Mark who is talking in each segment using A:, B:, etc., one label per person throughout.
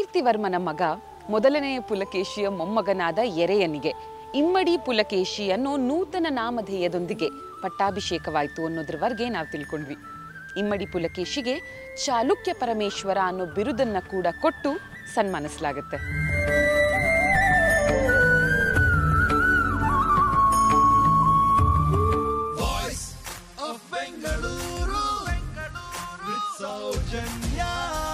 A: ಕೀರ್ತಿವರ್ಮನ ಮಗ ಮೊದಲನೆಯ ಪುಲಕೇಶಿಯ ಮೊಮ್ಮಗನಾದ ಎರೆಯನಿಗೆ ಇಮ್ಮಡಿ ಪುಲಕೇಶಿ ಅನ್ನೋ ನೂತನ ನಾಮಧೇಯದೊಂದಿಗೆ ಪಟ್ಟಾಭಿಷೇಕವಾಯಿತು ಅನ್ನೋದ್ರವರೆಗೆ ನಾವು ತಿಳ್ಕೊಂಡ್ವಿ ಇಮ್ಮಡಿ ಪುಲಕೇಶಿಗೆ ಚಾಲುಕ್ಯ ಪರಮೇಶ್ವರ ಅನ್ನೋ ಬಿರುದನ್ನ ಕೂಡ ಕೊಟ್ಟು ಸನ್ಮಾನಿಸಲಾಗುತ್ತೆ
B: Voice of Bengaluru. With Saujanya.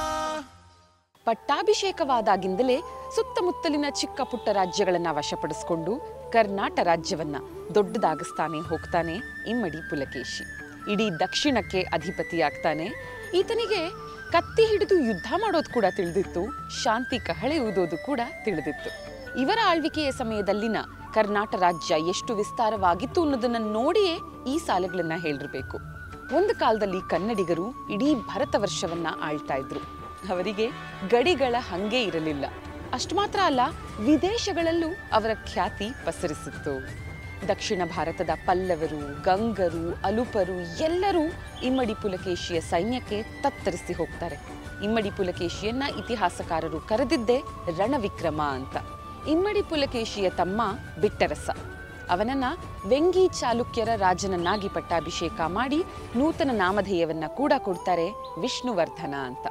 A: ಪಟ್ಟಾಭಿಷೇಕವಾದಾಗಿಂದಲೇ ಸುತ್ತಮುತ್ತಲಿನ ಚಿಕ್ಕ ಪುಟ್ಟ ರಾಜ್ಯಗಳನ್ನ ವಶಪಡಿಸಿಕೊಂಡು ಕರ್ನಾಟ ರಾಜ್ಯವನ್ನ ದೊಡ್ಡದಾಗಿಸ್ತಾನೆ ಹೋಗ್ತಾನೆ ಇಮ್ಮಡಿ ಪುಲಕೇಶಿ ಇಡೀ ದಕ್ಷಿಣಕ್ಕೆ ಅಧಿಪತಿಯಾಗ್ತಾನೆ ಈತನಿಗೆ ಕತ್ತಿ ಹಿಡಿದು ಯುದ್ಧ ಮಾಡೋದು ಕೂಡ ತಿಳಿದಿತ್ತು ಶಾಂತಿ ಕಹಳೆ ಊದೋದು ಕೂಡ ತಿಳಿದಿತ್ತು ಇವರ ಆಳ್ವಿಕೆಯ ಸಮಯದಲ್ಲಿನ ಕರ್ನಾಟ ರಾಜ್ಯ ಎಷ್ಟು ವಿಸ್ತಾರವಾಗಿತ್ತು ಅನ್ನೋದನ್ನ ನೋಡಿಯೇ ಈ ಸಾಲುಗಳನ್ನ ಹೇಳಿರ್ಬೇಕು ಒಂದು ಕಾಲದಲ್ಲಿ ಕನ್ನಡಿಗರು ಇಡೀ ಭರತ ವರ್ಷವನ್ನ ಆಳ್ತಾ ಇದ್ರು ಅವರಿಗೆ ಗಡಿಗಳ ಹಂಗೆ ಇರಲಿಲ್ಲ ಅಷ್ಟು ಮಾತ್ರ ಅಲ್ಲ ವಿದೇಶಗಳಲ್ಲೂ ಅವರ ಖ್ಯಾತಿ ಪಸರಿಸಿತ್ತು ದಕ್ಷಿಣ ಭಾರತದ ಪಲ್ಲವರು ಗಂಗರು ಅಲುಪರು ಎಲ್ಲರೂ ಇಮ್ಮಡಿ ಪುಲಕೇಶಿಯ ಸೈನ್ಯಕ್ಕೆ ತತ್ತರಿಸಿ ಹೋಗ್ತಾರೆ ಇಮ್ಮಡಿ ಪುಲಕೇಶಿಯನ್ನ ಇತಿಹಾಸಕಾರರು ಕರೆದಿದ್ದೇ ರಣವಿಕ್ರಮ ಅಂತ ಇಮ್ಮಡಿ ಪುಲಕೇಶಿಯ ತಮ್ಮ ಬಿಟ್ಟರಸ ಅವನನ್ನ ವೆಂಗಿ ಚಾಲುಕ್ಯರ ರಾಜನನ್ನಾಗಿ ಪಟ್ಟಾಭಿಷೇಕ ಮಾಡಿ ನೂತನ ನಾಮಧೇಯವನ್ನ ಕೂಡ ಕೊಡ್ತಾರೆ ವಿಷ್ಣುವರ್ಧನ ಅಂತ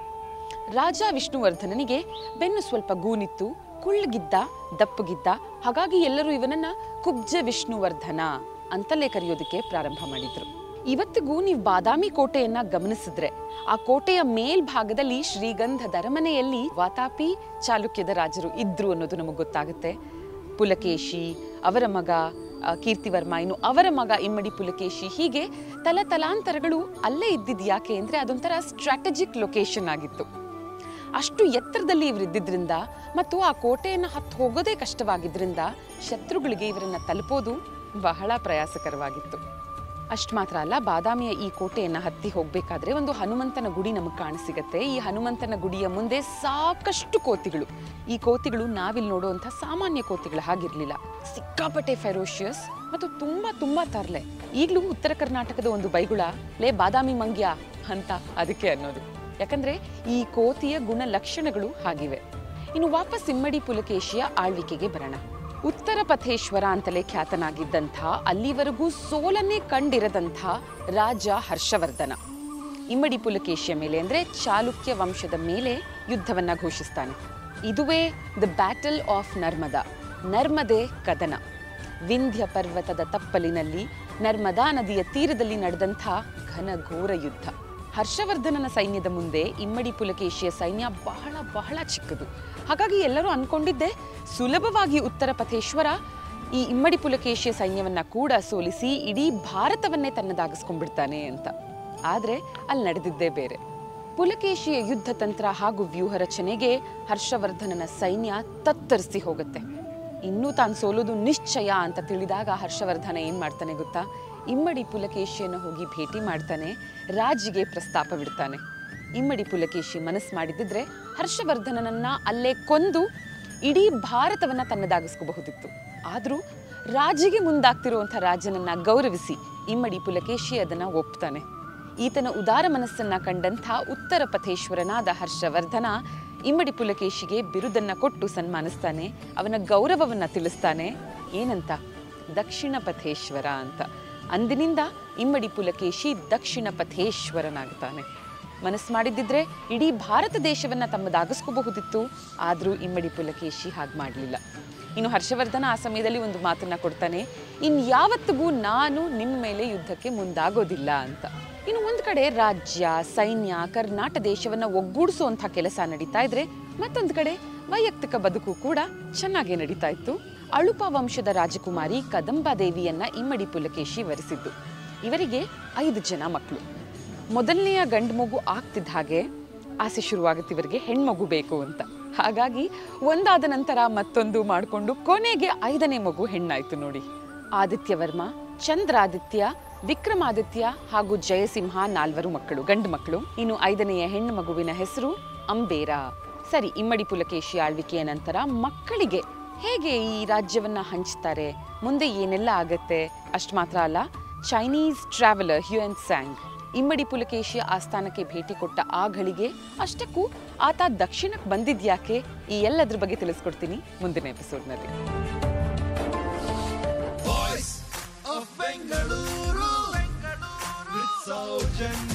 A: ರಾಜ ವಿಷ್ಣುವರ್ಧನನಿಗೆ ಬೆನ್ನು ಸ್ವಲ್ಪ ಗೂನಿತ್ತು ಕುಳ್ಳಗಿದ್ದ ದಪ್ಪಗಿದ್ದ ಹಾಗಾಗಿ ಎಲ್ಲರೂ ಇವನನ್ನ ಕುಬ್ಜ ವಿಷ್ಣುವರ್ಧನ ಅಂತಲೇ ಕರೆಯೋದಕ್ಕೆ ಪ್ರಾರಂಭ ಮಾಡಿದ್ರು ಇವತ್ತಿಗೂ ನೀವು ಬಾದಾಮಿ ಕೋಟೆಯನ್ನ ಗಮನಿಸಿದ್ರೆ ಆ ಕೋಟೆಯ ಮೇಲ್ಭಾಗದಲ್ಲಿ ಶ್ರೀಗಂಧದ ಅರಮನೆಯಲ್ಲಿ ವಾತಾಪಿ ಚಾಲುಕ್ಯದ ರಾಜರು ಇದ್ರು ಅನ್ನೋದು ನಮಗೆ ಗೊತ್ತಾಗುತ್ತೆ ಪುಲಕೇಶಿ ಅವರ ಮಗ ಆ, ಕೀರ್ತಿವರ್ಮ ಇನ್ನು ಅವರ ಮಗ ಇಮ್ಮಡಿ ಪುಲಕೇಶಿ ಹೀಗೆ ತಲತಲಾಂತರಗಳು ಅಲ್ಲೇ ಇದ್ದಿದ್ದು ಯಾಕೆ ಅಂದರೆ ಅದೊಂಥರ ಸ್ಟ್ರಾಟಜಿಕ್ ಲೊಕೇಶನ್ ಆಗಿತ್ತು ಅಷ್ಟು ಎತ್ತರದಲ್ಲಿ ಇವರಿದ್ದಿದ್ರಿಂದ ಮತ್ತು ಆ ಕೋಟೆಯನ್ನು ಹತ್ತು ಹೋಗೋದೇ ಕಷ್ಟವಾಗಿದ್ರಿಂದ ಶತ್ರುಗಳಿಗೆ ಇವರನ್ನ ತಲುಪೋದು ಬಹಳ ಪ್ರಯಾಸಕರವಾಗಿತ್ತು ಅಷ್ಟು ಮಾತ್ರ ಅಲ್ಲ ಬಾದಾಮಿಯ ಈ ಕೋಟೆಯನ್ನು ಹತ್ತಿ ಹೋಗಬೇಕಾದ್ರೆ ಒಂದು ಹನುಮಂತನ ಗುಡಿ ನಮಗೆ ಕಾಣಸಿಗತ್ತೆ ಈ ಹನುಮಂತನ ಗುಡಿಯ ಮುಂದೆ ಸಾಕಷ್ಟು ಕೋತಿಗಳು ಈ ಕೋತಿಗಳು ನಾವಿಲ್ಲಿ ನೋಡುವಂಥ ಸಾಮಾನ್ಯ ಕೋತಿಗಳ ಹಾಗಿರ್ಲಿಲ್ಲ ಸಿಕ್ಕಾಪಟ್ಟೆ ಫೆರೋಷಿಯಸ್ ಮತ್ತು ತುಂಬಾ ತುಂಬಾ ತರಲೆ ಈಗಲೂ ಉತ್ತರ ಕರ್ನಾಟಕದ ಒಂದು ಬೈಗುಳ ಲೇ ಬಾದಾಮಿ ಮಂಗ್ಯ ಅಂತ ಅದಕ್ಕೆ ಅನ್ನೋದು ಯಾಕಂದ್ರೆ ಈ ಕೋತಿಯ ಗುಣ ಲಕ್ಷಣಗಳು ಹಾಗಿವೆ ಇನ್ನು ವಾಪಸ್ ಇಮ್ಮಡಿ ಪುಲಕೇಶಿಯ ಆಳ್ವಿಕೆಗೆ ಬರೋಣ ಉತ್ತರ ಪಥೇಶ್ವರ ಅಂತಲೇ ಖ್ಯಾತನಾಗಿದ್ದಂಥ ಅಲ್ಲಿವರೆಗೂ ಸೋಲನ್ನೇ ಕಂಡಿರದಂಥ ರಾಜ ಹರ್ಷವರ್ಧನ ಇಮ್ಮಡಿ ಪುಲಕೇಶಿಯ ಮೇಲೆ ಅಂದ್ರೆ ಚಾಲುಕ್ಯ ವಂಶದ ಮೇಲೆ ಯುದ್ಧವನ್ನ ಘೋಷಿಸ್ತಾನೆ ಇದುವೇ the battle of Narmada Narmade ಕದನ ವಿಂಧ್ಯ ಪರ್ವತದ ತಪ್ಪಲಿನಲ್ಲಿ ನರ್ಮದಾ ನದಿಯ ತೀರದಲ್ಲಿ ನಡೆದಂಥ ಘನಘೋರ ಯುದ್ಧ ಹರ್ಷವರ್ಧನನ ಸೈನ್ಯದ ಮುಂದೆ ಇಮ್ಮಡಿ ಪುಲಕೇಶಿಯ ಸೈನ್ಯ ಬಹಳ ಬಹಳ ಚಿಕ್ಕದು ಹಾಗಾಗಿ ಎಲ್ಲರೂ ಅನ್ಕೊಂಡಿದ್ದೆ ಸುಲಭವಾಗಿ ಉತ್ತರ ಪಥೇಶ್ವರ ಈ ಇಮ್ಮಡಿ ಪುಲಕೇಶಿಯ ಸೈನ್ಯವನ್ನ ಕೂಡ ಸೋಲಿಸಿ ಇಡೀ ಭಾರತವನ್ನೇ ತನ್ನದಾಗಿಸ್ಕೊಂಡ್ಬಿಡ್ತಾನೆ ಅಂತ ಆದ್ರೆ ಅಲ್ಲಿ ನಡೆದಿದ್ದೇ ಬೇರೆ ಪುಲಕೇಶಿಯ ಯುದ್ಧ ತಂತ್ರ ಹಾಗೂ ವ್ಯೂಹ ರಚನೆಗೆ ಹರ್ಷವರ್ಧನನ ಸೈನ್ಯ ತತ್ತರಿಸಿ ಹೋಗುತ್ತೆ ಇನ್ನೂ ತಾನು ಸೋಲೋದು ನಿಶ್ಚಯ ಅಂತ ತಿಳಿದಾಗ ಹರ್ಷವರ್ಧನ ಏನ್ ಮಾಡ್ತಾನೆ ಗೊತ್ತಾ ಇಮ್ಮಡಿ ಪುಲಕೇಶಿಯನ್ನು ಹೋಗಿ ಭೇಟಿ ಮಾಡ್ತಾನೆ ರಾಜಿಗೆ ಪ್ರಸ್ತಾಪ ಬಿಡ್ತಾನೆ ಇಮ್ಮಡಿ ಪುಲಕೇಶಿ ಮನಸ್ಸು ಮಾಡಿದಿದ್ರೆ ಹರ್ಷವರ್ಧನನನ್ನ ಅಲ್ಲೇ ಕೊಂದು ಇಡೀ ಭಾರತವನ್ನ ತನ್ನದಾಗಿಸ್ಕೋಬಹುದಿತ್ತು ಆದ್ರೂ ರಾಜಿಗೆ ಮುಂದಾಗ್ತಿರುವಂಥ ರಾಜನನ್ನ ಗೌರವಿಸಿ ಇಮ್ಮಡಿ ಪುಲಕೇಶಿ ಅದನ್ನ ಒಪ್ತಾನೆ ಈತನ ಉದಾರ ಮನಸ್ಸನ್ನ ಕಂಡಂಥ ಉತ್ತರ ಪಥೇಶ್ವರನಾದ ಹರ್ಷವರ್ಧನ ಇಮ್ಮಡಿ ಪುಲಕೇಶಿಗೆ ಬಿರುದನ್ನ ಕೊಟ್ಟು ಸನ್ಮಾನಿಸ್ತಾನೆ ಅವನ ಗೌರವವನ್ನ ತಿಳಿಸ್ತಾನೆ ಏನಂತ ದಕ್ಷಿಣ ಪಥೇಶ್ವರ ಅಂತ ಅಂದಿನಿಂದ ಇಮ್ಮಡಿ ಪುಲಕೇಶಿ ದಕ್ಷಿಣ ಪಥೇಶ್ವರನಾಗ್ತಾನೆ ಮನಸ್ಸು ಮಾಡಿದ್ದಿದ್ರೆ ಇಡೀ ಭಾರತ ದೇಶವನ್ನ ತಮ್ಮದಾಗಿಸ್ಕೋಬಹುದಿತ್ತು ಆದರೂ ಇಮ್ಮಡಿ ಪುಲಕೇಶಿ ಹಾಗೆ ಮಾಡಲಿಲ್ಲ ಇನ್ನು ಹರ್ಷವರ್ಧನ ಆ ಸಮಯದಲ್ಲಿ ಒಂದು ಮಾತನ್ನ ಕೊಡ್ತಾನೆ ಇನ್ ಯಾವತ್ತಿಗೂ ನಾನು ನಿಮ್ಮ ಮೇಲೆ ಯುದ್ಧಕ್ಕೆ ಮುಂದಾಗೋದಿಲ್ಲ ಅಂತ ಇನ್ನು ಒಂದ್ ಕಡೆ ರಾಜ್ಯ ಸೈನ್ಯ ಕರ್ನಾಟ ದೇಶವನ್ನ ಒಗ್ಗೂಡಿಸುವಂಥ ಕೆಲಸ ನಡೀತಾ ಇದ್ರೆ ಮತ್ತೊಂದು ಕಡೆ ವೈಯಕ್ತಿಕ ಬದುಕು ಕೂಡ ಚೆನ್ನಾಗಿ ನಡೀತಾ ಇತ್ತು ಅಳುಪ ವಂಶದ ರಾಜಕುಮಾರಿ ಕದಂಬಾದೇವಿಯನ್ನ ಇಮ್ಮಡಿ ಪುಲಕೇಶಿ ವರಿಸಿದ್ದು ಇವರಿಗೆ ಐದು ಜನ ಮಕ್ಕಳು ಮೊದಲನೆಯ ಗಂಡು ಮಗು ಆಗ್ತಿದ್ದ ಹಾಗೆ ಆಸೆ ಶುರುವಾಗುತ್ತೆ ಇವರಿಗೆ ಹೆಣ್ಮಗು ಬೇಕು ಅಂತ ಹಾಗಾಗಿ ಒಂದಾದ ನಂತರ ಮತ್ತೊಂದು ಮಾಡಿಕೊಂಡು ಕೊನೆಗೆ ಐದನೇ ಮಗು ಹೆಣ್ಣಾಯ್ತು ನೋಡಿ ಆದಿತ್ಯವರ್ಮ ಚಂದ್ರಾದಿತ್ಯ ವಿಕ್ರಮಾದಿತ್ಯ ಹಾಗೂ ಜಯಸಿಂಹ ನಾಲ್ವರು ಮಕ್ಕಳು ಗಂಡು ಮಕ್ಕಳು ಇನ್ನು ಐದನೆಯ ಹೆಣ್ಣು ಮಗುವಿನ ಹೆಸರು ಅಂಬೇರ ಸರಿ ಇಮ್ಮಡಿ ಪುಲಕೇಶಿ ಆಳ್ವಿಕೆಯ ನಂತರ ಮಕ್ಕಳಿಗೆ ಹೇಗೆ ಈ ರಾಜ್ಯವನ್ನ ಹಂಚ್ತಾರೆ ಮುಂದೆ ಏನೆಲ್ಲ ಆಗತ್ತೆ ಅಷ್ಟು ಮಾತ್ರ ಅಲ್ಲ ಚೈನೀಸ್ ಟ್ರಾವೆಲರ್ ಹ್ಯೂಯನ್ ಸ್ಯಾಂಗ್ ಇಮ್ಮಡಿ ಪುಲಕೇಶಿಯ ಆಸ್ಥಾನಕ್ಕೆ ಭೇಟಿ ಕೊಟ್ಟ ಆ ಘಳಿಗೆ ಅಷ್ಟಕ್ಕೂ ಆತ ದಕ್ಷಿಣಕ್ಕೆ ಬಂದಿದ್ಯಾಕೆ ಈ ಎಲ್ಲದ್ರ ಬಗ್ಗೆ ತಿಳಿಸ್ಕೊಡ್ತೀನಿ ಮುಂದಿನ ಎಪಿಸೋಡ್ನಲ್ಲಿ
B: Voice of Bengaluru. With Saujanya.